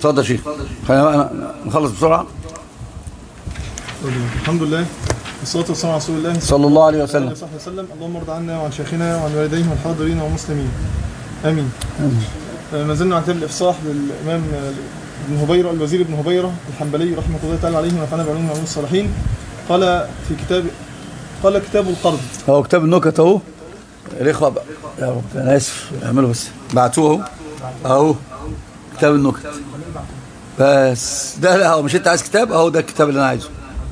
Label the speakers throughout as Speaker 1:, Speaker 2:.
Speaker 1: اتفضل يا شيخ خلينا نخلص بسرعة
Speaker 2: الحمد لله والصلاة والسلام على رسول الله
Speaker 1: صلى الله عليه
Speaker 2: عليه
Speaker 1: وسلم
Speaker 2: وصحبه وسلم اللهم ارض عنا وعن شيخنا وعن والديه والحاضرين والمسلمين امين آه، ما زلنا عن كتاب الافصاح للامام آه، ابن هبيره الوزير ابن هبيره الحنبلي رحمه الله تعالى عليه ونفعنا بعلوم وعلوم الصالحين قال في كتاب قال كتاب القرض
Speaker 1: هو كتاب النكت اهو الاخوه بقى يا رب انا اسف اعملوا بس بعتوه اهو اهو كتاب النكت بس ده لا هو مش انت عايز كتاب اهو ده الكتاب اللي انا عايزه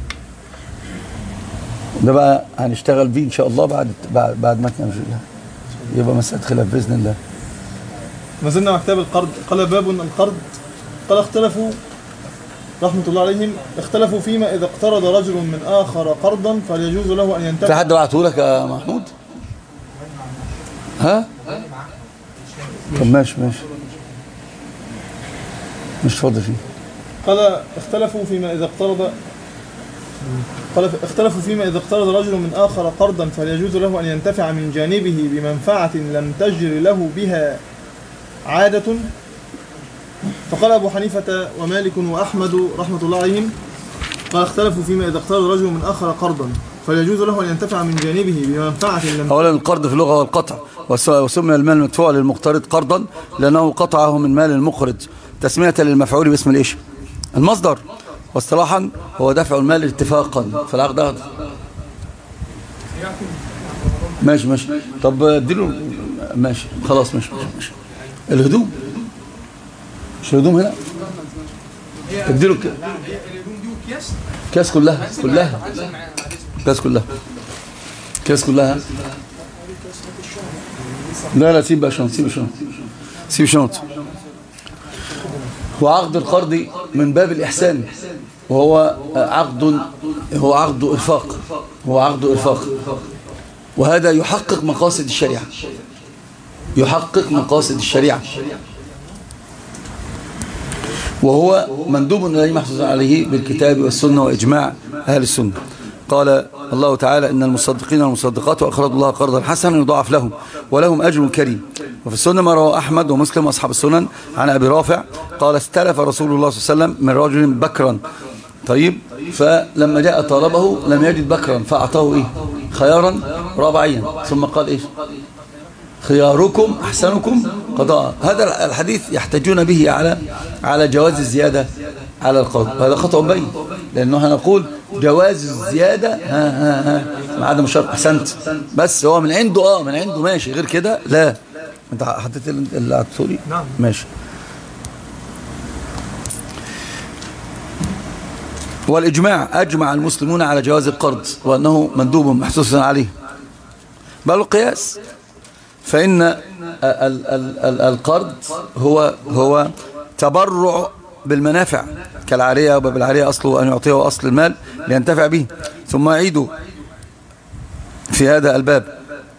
Speaker 1: ده بقى هنشتغل بيه ان شاء الله بعد بعد, بعد ما نمشي يبقى مسألة خلاف باذن الله
Speaker 2: ما زلنا مع كتاب القرض قال باب القرض قال اختلفوا رحمة الله عليهم اختلفوا فيما إذا اقترض رجل من آخر قرضا فليجوز له أن
Speaker 1: في
Speaker 2: ينتفع
Speaker 1: حد بعته لك يا محمود ها طب ماشي ماشي مش فاضي فيه
Speaker 2: قال اختلفوا فيما إذا اقترض قال اختلفوا فيما إذا اقترض رجل من آخر قرضا فليجوز له أن ينتفع من جانبه بمنفعة لم تجر له بها عادة فقال أبو حنيفة ومالك وأحمد رحمة الله عليهم قال اختلفوا فيما إذا اقترض رجل من آخر قرضا فليجوز له أن ينتفع من جانبه بمنفعة لم
Speaker 1: اولا القرض في اللغه هو القطع وس- وسمي المال المدفوع للمقترض قرضا لانه قطعه من مال المقرض تسميه للمفعول باسم الايش المصدر واصطلاحا هو دفع المال اتفاقا فالعقد عقد ماشي ماشي طب اديله ماشي خلاص ماشي ماشي, ماشي. الهدوم مش الهدوم هنا اديله ك- كاس كلها كلها كاس كلها كاس كلها لا لا سيب بقى شنط سيب شنط سيب شنط وعقد القرض من باب الإحسان وهو عقد هو عقد إرفاق هو عقد إرفاق وهذا يحقق مقاصد الشريعة يحقق مقاصد الشريعة وهو مندوب إليه محفوظ عليه بالكتاب والسنة وإجماع أهل السنة قال الله تعالى إن المصدقين والمصدقات وأقرضوا الله قرضا حسنا يضاعف لهم ولهم أجر كريم وفي السنة ما رواه أحمد ومسلم وأصحاب السنن عن أبي رافع قال استلف رسول الله صلى الله عليه وسلم من رجل بكرا طيب فلما جاء طالبه لم يجد بكرا فأعطاه إيه خيارا رابعيا ثم قال إيش خياركم أحسنكم قضاء هذا الحديث يحتجون به على على جواز الزيادة على القرض هذا خطأ بين لأنه هنقول جواز الزيادة ها ها ها مع عدم الشرط أحسنت بس هو من عنده اه من عنده ماشي غير كده لا انت حطيت اللي هتقولي
Speaker 2: نعم.
Speaker 1: ماشي والإجماع أجمع المسلمون على جواز القرض وأنه مندوب محسوس عليه بل القياس فإن ال- ال- ال- القرض هو هو تبرع بالمنافع كالعارية وباب العارية أصله أن يعطيه أصل المال لينتفع به ثم يعيد في هذا الباب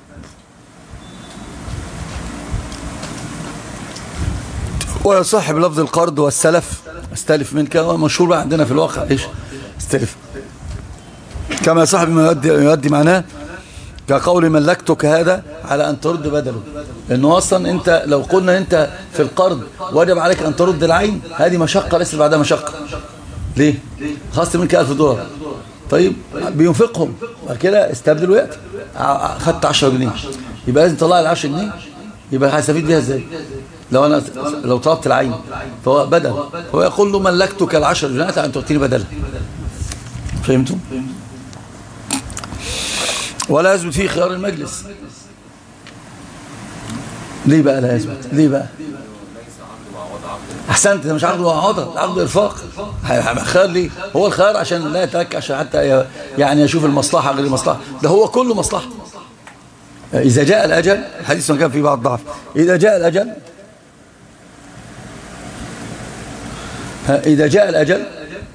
Speaker 1: ويصح بلفظ القرض والسلف استلف منك هو مشهور بقى عندنا في الواقع ايش استلف كما يصح بما يؤدي, يؤدي معناه كقول ملكتك هذا على أن ترد بدله لأنه أصلا أنت لو قلنا أنت في القرض وجب عليك أن ترد العين هذه مشقة ليس بعدها مشقة ليه؟ خصت منك 1000 دولار طيب بينفقهم بعد كده استبدل ويأتي ع- خدت 10 جنيه يبقى لازم تطلع ال 10 جنيه يبقى هستفيد بيها ازاي؟ لو انا لو طلبت العين فهو بدل هو يقول له ملكتك ال 10 جنيهات ان تعطيني بدلها فهمتم؟ ولا يثبت فيه خيار المجلس ليه بقى لا يثبت ليه بقى احسنت ده مش عقد معاوضه ده عقد ارفاق خيار ليه هو الخيار عشان لا يترك عشان حتى ي- يعني يشوف المصلحه غير المصلحه ده هو كله مصلحه اذا جاء الاجل حديث كان فيه بعض ضعف اذا جاء الاجل ها، اذا جاء الاجل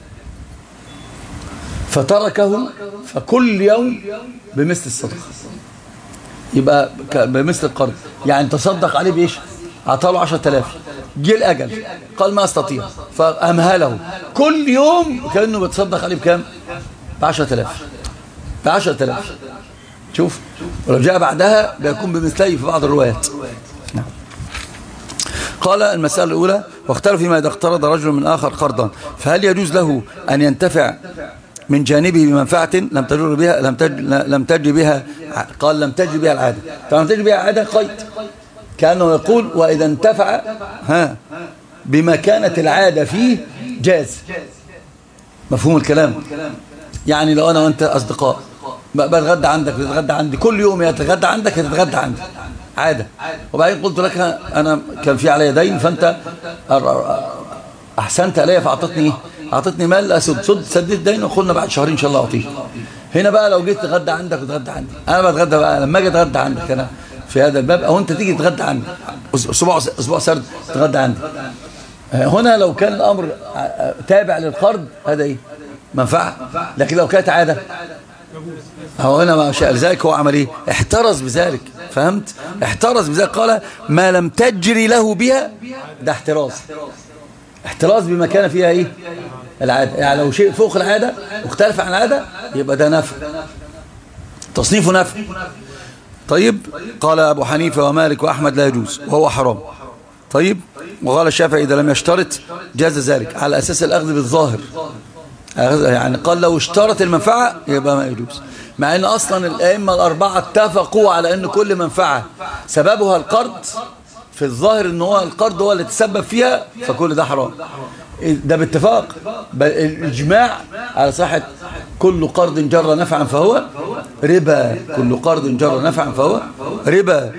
Speaker 1: فتركه فكل يوم بمثل الصدقه يبقى ك- بمثل القرض يعني تصدق عليه بايش اعطاه 10000 جه الاجل قال ما استطيع فامهله كل يوم كانه بيتصدق عليه بكام ب 10000 ب 10000 شوف ولو جاء بعدها بيكون بمثله في بعض الروايات نعم. قال المسألة الأولى واختلف فيما إذا اقترض رجل من آخر قرضا فهل يجوز له أن ينتفع من جانبه بمنفعة لم تجر بها لم تج لم تجري بها قال لم تجري بها العادة طبعا تجري بها العادة قيد كأنه يقول وإذا انتفع ها بما كانت العادة فيه جاز مفهوم الكلام يعني لو أنا وأنت أصدقاء بتغدى عندك بتتغدى عندي كل يوم يا تتغدى عندك يا تتغدى عندي عادة وبعدين قلت لك أنا كان في علي دين فأنت أحسنت علي فأعطتني إيه؟ أعطتني مال أسد سد سديت دين وقلنا بعد شهرين إن شاء الله أعطيه هنا بقى لو جيت تتغدى عندك وتتغدى عندي أنا بتغدى بقى لما أجي أتغدى عندك أنا في هذا الباب أو أنت تيجي تتغدى عندي أسبوع أسبوع سرد تتغدى عندي هنا لو كان الأمر تابع للقرض هذا إيه منفعة لكن لو كانت عادة هو هنا ما شاء لذلك هو عمل ايه احترز بذلك فهمت احترز بذلك قال ما لم تجري له بها ده احتراز احتراز بما كان فيها ايه العادة يعني لو شيء فوق العادة واختلف عن العادة يبقى ده نفع تصنيف نفع طيب قال أبو حنيفة ومالك وأحمد لا يجوز وهو حرام طيب وقال الشافعي إذا لم يشترط جاز ذلك على أساس الأخذ بالظاهر يعني قال لو اشترط المنفعة يبقى ما يجوز مع ان اصلا الائمه الاربعه اتفقوا على ان كل منفعه سببها القرض في الظاهر ان هو القرض هو اللي تسبب فيها فكل ده حرام ده باتفاق الاجماع على صحه كل قرض جر نفعا فهو ربا كل قرض جر نفعا فهو ربا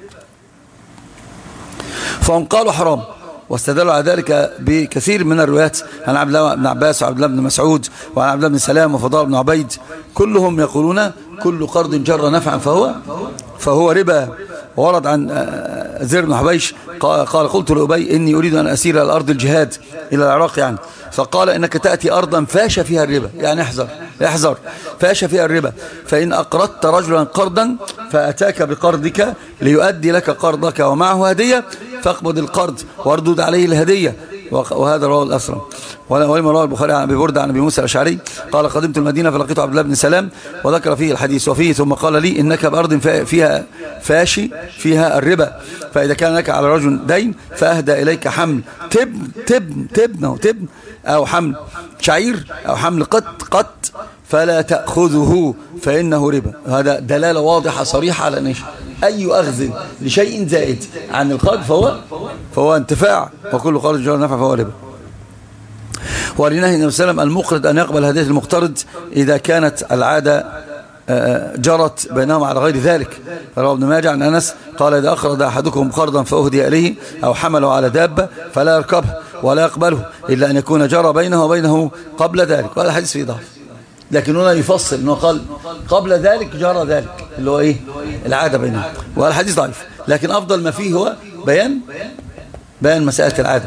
Speaker 1: فهم قالوا حرام واستدلوا على ذلك بكثير من الروايات عن عبد الله بن عباس وعبد الله بن مسعود وعن عبد الله بن سلام وفضاء بن عبيد كلهم يقولون كل قرض جر نفعا فهو فهو ربا ورد عن زير بن حبيش قال قلت لأبي إني أريد أن أسير إلى الأرض الجهاد إلى العراق يعني فقال إنك تأتي أرضا فاش فيها الربا يعني احذر احذر فاش فيها الربا فإن أقرضت رجلا قرضا فأتاك بقرضك ليؤدي لك قرضك ومعه هدية فاقبض القرض واردد عليه الهدية وهذا رواه الأسرم ولما رواه البخاري عن أبي بردة عن أبي موسى الأشعري قال قدمت المدينة فلقيت عبد الله بن سلام وذكر فيه الحديث وفيه ثم قال لي إنك بأرض فيها فاشي فيها الربا فإذا كان لك على رجل دين فأهدى إليك حمل تبن تبن تبن أو تبن أو حمل شعير أو حمل قط قط فلا تأخذه فإنه ربا هذا دلالة واضحة صريحة على أن أي أخذ لشيء زائد عن القرض فهو فهو انتفاع وكل قرض جار نفع فهو ربا ولنهي النبي صلى الله عليه وسلم المقرض أن يقبل هدية المقترض إذا كانت العادة جرت بينهم على غير ذلك رواه ابن ماجه عن أنس قال إذا أخرج أحدكم قرضا فأهدي إليه أو حمله على دابة فلا يركبه ولا يقبله إلا أن يكون جرى بينه وبينه قبل ذلك وهذا حديث فيه ضعف لكن هنا يفصل انه قال قبل ذلك جرى ذلك اللي هو ايه العاده بينهم وهذا الحديث ضعيف لكن افضل ما فيه هو بيان بيان مساله العاده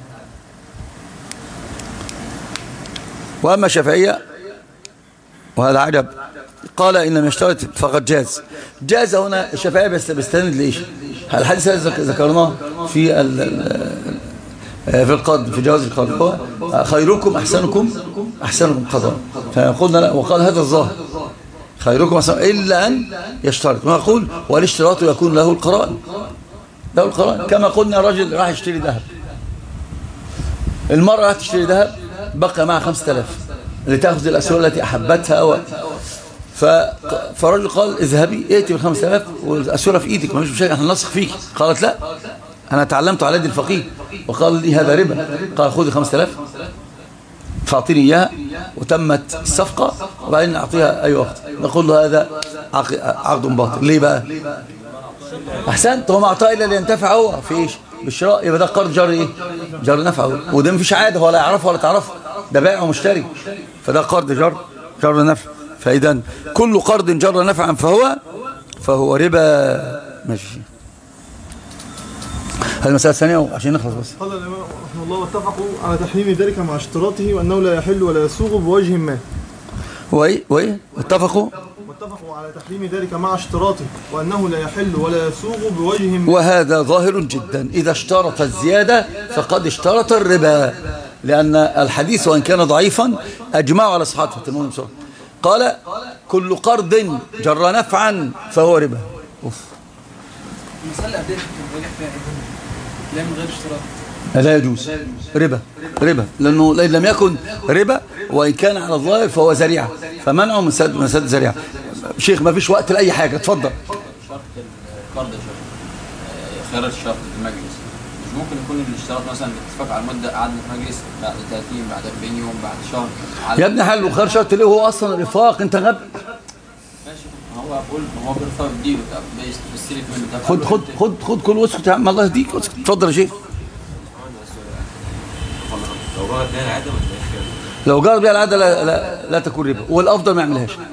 Speaker 1: واما الشافعيه وهذا عجب قال ان لم يشترط فقد جاز جاز هنا الشافعيه بس بيستند لايش الحديث الذي ذكرناه في في القض في جواز القض هو خيركم أحسنكم أحسنكم قضاء فقلنا لا وقال هذا الظاهر خيركم أحسن إلا أن يشترط ونقول والاشتراط يكون له القرائن له القرائن كما قلنا رجل راح يشتري ذهب المرأة راح تشتري ذهب بقى معها 5000 لتأخذ الأسئلة التي أحبتها و... ف... فرجل قال اذهبي ائتي بال 5000 والأسئلة في إيدك ما فيش مشاكل احنا نثق فيك قالت لا أنا تعلمت على يد الفقيه وقال لي هذا ربا قال خذي 5000 فأعطيني إياها وتمت الصفقة وبعدين أعطيها أي وقت نقول له هذا عقد باطل ليه بقى أحسنت هو ما أعطاه إلا لينتفع هو في إيش بالشراء يبقى ده قرض جار إيه جار نفعه وده مفيش عادة ولا يعرفه ولا تعرفه ده بائع ومشتري فده قرض جار جار نفع فإذا كل قرض جر نفعا فهو فهو ربا ماشي هذه المسألة الثانية عشان نخلص بس
Speaker 2: قال الإمام رحمه الله واتفقوا على تحريم ذلك مع اشتراطه وأنه لا يحل ولا يسوغ بوجه ما
Speaker 1: وإيه وإيه اتفقوا
Speaker 2: واتفقوا على تحريم ذلك مع اشتراطه وأنه لا يحل ولا يسوغ بوجه ما
Speaker 1: وهذا ظاهر جدا إذا اشترط الزيادة فقد اشترط الربا لأن الحديث وإن كان ضعيفا أجمعوا على صحته تنمون بسرعة قال كل قرض جر نفعا فهو ربا أوف.
Speaker 3: المسألة قبل كده كان راجع فيها ابن لا من غير اشتراط
Speaker 1: لا يجوز ربا ربا لأنه لأن لم يكن ربا وإن كان على الظاهر فهو ذريعة فمنعه من سد من سد ذريعة شيخ ما فيش وقت لأي حاجة اتفضل
Speaker 3: شرط القرض يا شيخ آه، خيار الشرط في المجلس مش ممكن يكون الاشتراط مثلا اتفاق على المده قعدنا في مجلس بعد 30 بعد 40 يوم بعد شهر على-
Speaker 1: يا ابني حل وخير شرط ليه هو أصلا رفاق أنت غب
Speaker 3: ماشي ما هو بقول ما هو بيرفع الدين طب بيستلف منه طب
Speaker 1: خد خد خد خد كل واسكت يا عم الله يهديك اسكت اتفضل يا شيخ
Speaker 4: لو بقى ده العاده ما تبقاش كده
Speaker 1: لو جرب بيها العادة لا, لا, لا تكون ربا والأفضل ما يعملهاش
Speaker 4: في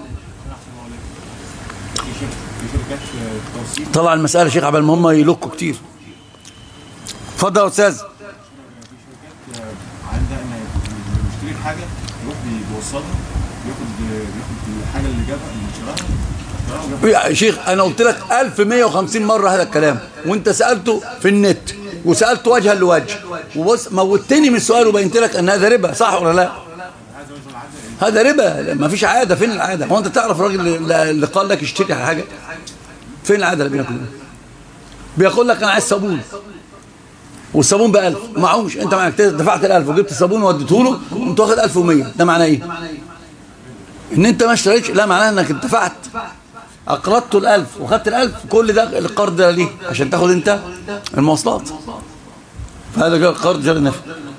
Speaker 4: شركه في شركات توصيل
Speaker 1: طلع المسألة يا شيخ عبال ما هم يلقوا كتير اتفضل يا أستاذ
Speaker 4: عندها ان اللي بيشتري حاجه يروح بيوصلها بياخد بياخد الحاجه اللي جابها اللي اشتراها اشتراها وجابها
Speaker 1: يا شيخ أنا قلت لك 1150 مرة هذا الكلام وأنت سألته في النت وسألته وجها لوجه وبص موتني من السؤال وبينت لك أن هذا ربا صح ولا لا؟ هذا ربا ما فيش عادة فين العادة؟ هو أنت تعرف الراجل اللي اللي قال لك اشتري حاجة؟ فين العادة اللي بينك وبينه؟ بيقول لك أنا عايز صابون والصابون ب 1000 معهوش أنت معاك دفعت ال 1000 وجبت الصابون ووديته له وأنت واخد 1100 ده معناه إيه؟ ان انت ما اشتريتش لا معناها انك دفعت اقرضت الالف وخدت الالف كل ده القرض ده ليه عشان تاخد انت المواصلات فهذا جاء قرض جر نفع